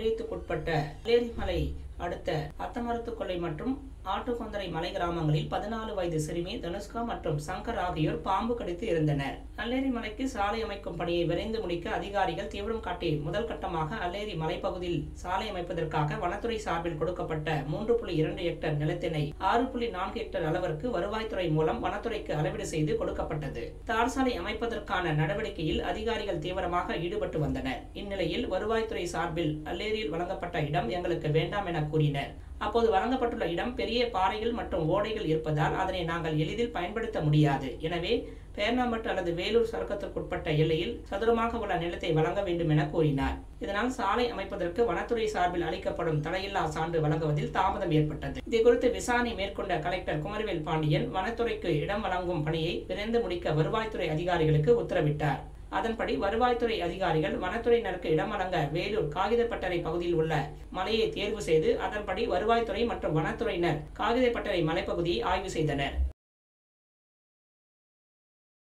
ஒன்றியத்துக்குட்பட்ட மலை அடுத்த அத்தமரத்துக்கொல்லை மற்றும் ஆட்டுக்கொந்தரை மலை கிராமங்களில் பதினாலு வயது சிறுமி தனுஷ்கா மற்றும் சங்கர் ஆகியோர் பாம்பு கடித்து இருந்தனர் அல்லேரி மலைக்கு சாலை அமைக்கும் பணியை விரைந்து முடிக்க அதிகாரிகள் தீவிரம் காட்டி முதல் கட்டமாக அல்லேரி மலைப்பகுதியில் சாலை அமைப்பதற்காக வனத்துறை சார்பில் கொடுக்கப்பட்ட மூன்று புள்ளி இரண்டு ஹெக்டர் நிலத்தினை ஆறு புள்ளி நான்கு ஹெக்டர் அளவிற்கு வருவாய்த்துறை மூலம் வனத்துறைக்கு அளவீடு செய்து கொடுக்கப்பட்டது தார் சாலை அமைப்பதற்கான நடவடிக்கையில் அதிகாரிகள் தீவிரமாக ஈடுபட்டு வந்தனர் இந்நிலையில் வருவாய்த்துறை சார்பில் அல்லேரியில் வழங்கப்பட்ட இடம் எங்களுக்கு வேண்டாம் என கூறினர் அப்போது வழங்கப்பட்டுள்ள இடம் பெரிய பாறைகள் மற்றும் ஓடைகள் இருப்பதால் அதனை நாங்கள் எளிதில் பயன்படுத்த முடியாது எனவே பேர்ணாம்பட்டு அல்லது வேலூர் சரக்கத்திற்குட்பட்ட எல்லையில் சதுரமாக உள்ள நிலத்தை வழங்க வேண்டும் என கூறினார் இதனால் சாலை அமைப்பதற்கு வனத்துறை சார்பில் அளிக்கப்படும் தடையில்லா சான்று வழங்குவதில் தாமதம் ஏற்பட்டது இது குறித்து விசாரணை மேற்கொண்ட கலெக்டர் குமரவேல் பாண்டியன் வனத்துறைக்கு இடம் வழங்கும் பணியை விரைந்து முடிக்க வருவாய்த்துறை அதிகாரிகளுக்கு உத்தரவிட்டார் அதன்படி வருவாய்த்துறை அதிகாரிகள் வனத்துறையினருக்கு இடம் வழங்க வேலூர் காகிதப்பட்டறை பகுதியில் உள்ள மலையை தேர்வு செய்து அதன்படி வருவாய்த்துறை மற்றும் வனத்துறையினர் காகிதப்பட்டறை மலைப்பகுதியை ஆய்வு செய்தனர்